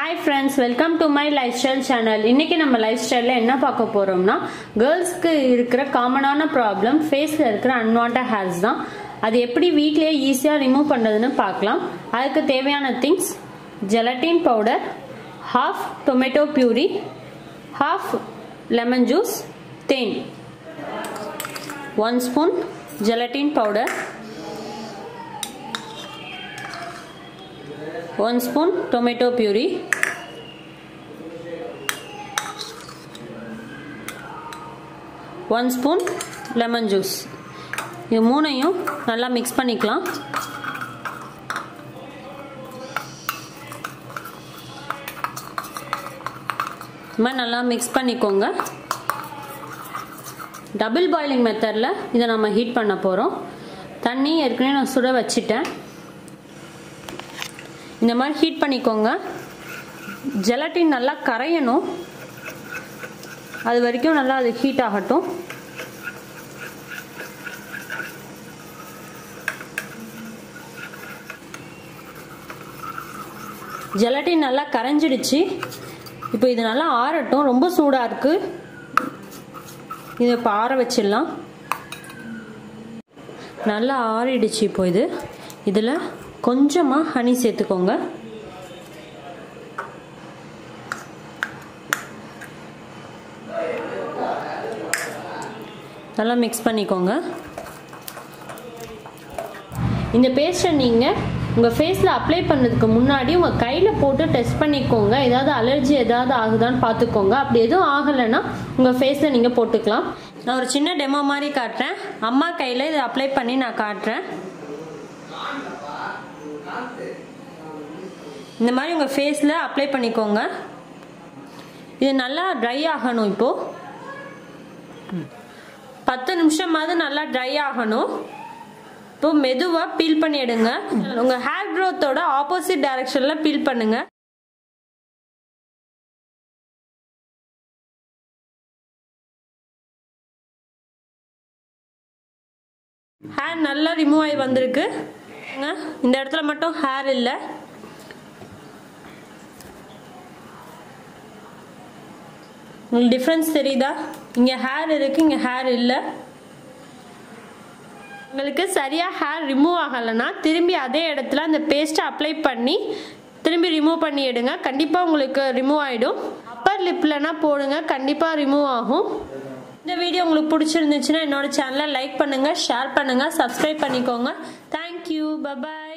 hi friends welcome to my lifestyle channel இன்னைக்கு நம்ம life ஸ்டைலில் என்ன பார்க்க போறோம்னா கேர்ள்ஸ்க்கு இருக்கிற காமனான ப்ராப்ளம் ஃபேஸில் இருக்கிற அன்வான்ட் ஹேர்ஸ் தான் அது எப்படி வீட்லயே ஈஸியாக ரிமூவ் பண்ணுறதுன்னு பார்க்கலாம் அதுக்கு தேவையான things gelatin powder half tomato puree half lemon juice தேன் one spoon gelatin powder one spoon tomato puree one spoon lemon juice இது மூணையும் நல்லா மிக்ஸ் பண்ணிக்கலாம் இது மாதிரி நல்லா மிக்ஸ் பண்ணிக்கோங்க டபுள் பாயிலிங் மெத்தடில் இதை நம்ம ஹீட் பண்ண போகிறோம் தண்ணி ஏற்கனவே நான் சுட வச்சுட்டேன் இந்த மாதிரி ஹீட் பண்ணிக்கோங்க ஜெலட்டின் நல்லா கரையணும் அது வரைக்கும் நல்லா அது ஹீட் ஆகட்டும் ஜெலட்டின் நல்லா கரைஞ்சிடுச்சு இப்போ இது நல்லா ஆறட்டும் ரொம்ப சூடாக இருக்கு இதை இப்போ ஆற வச்சிடலாம் நல்லா ஆறிடுச்சு இப்போ இது இதில் கொஞ்சமாக ஹனி சேர்த்துக்கோங்க நல்லா மிக்ஸ் பண்ணிக்கோங்க இந்த பேஸ்ட்டை நீங்கள் உங்கள் ஃபேஸில் அப்ளை பண்ணதுக்கு முன்னாடி உங்கள் கையில் போட்டு டெஸ்ட் பண்ணிக்கோங்க ஏதாவது அலர்ஜி ஏதாவது ஆகுதான்னு பார்த்துக்கோங்க அப்படி எதுவும் ஆகலைன்னா உங்கள் ஃபேஸில் நீங்கள் போட்டுக்கலாம் நான் ஒரு சின்ன டெமோ மாதிரி காட்டுறேன் அம்மா கையில் இதை அப்ளை பண்ணி நான் காட்டுறேன் இந்த மாதிரி உங்கள் ஃபேஸில் அப்ளை பண்ணிக்கோங்க இது நல்லா ட்ரை ஆகணும் இப்போது பத்து நிமிஷமாவது நல்லா ட்ரை ஆகணும் இப்போ மெதுவாக பீல் பண்ணி எடுங்க உங்கள் ஹேர் க்ரோத்தோட ஆப்போசிட் டைரக்ஷனில் பீல் பண்ணுங்க ஹேர் நல்லா ரிமூவ் ஆகி வந்திருக்கு இந்த இடத்துல மட்டும் ஹேர் இல்லை உங்களுக்கு டிஃப்ரென்ஸ் தெரியுதா இங்கே ஹேர் இருக்குது இங்கே ஹேர் இல்லை உங்களுக்கு சரியாக ஹேர் ரிமூவ் ஆகலைன்னா திரும்பி அதே இடத்துல அந்த பேஸ்ட்டை அப்ளை பண்ணி திரும்பி ரிமூவ் பண்ணி எடுங்க கண்டிப்பாக உங்களுக்கு ரிமூவ் ஆகிடும் அப்பர் லிப்லனா போடுங்க கண்டிப்பாக ரிமூவ் ஆகும் இந்த வீடியோ உங்களுக்கு பிடிச்சிருந்துச்சுன்னா என்னோட சேனலை லைக் பண்ணுங்கள் ஷேர் பண்ணுங்கள் சப்ஸ்கிரைப் பண்ணிக்கோங்க தேங்க்யூ பபாய்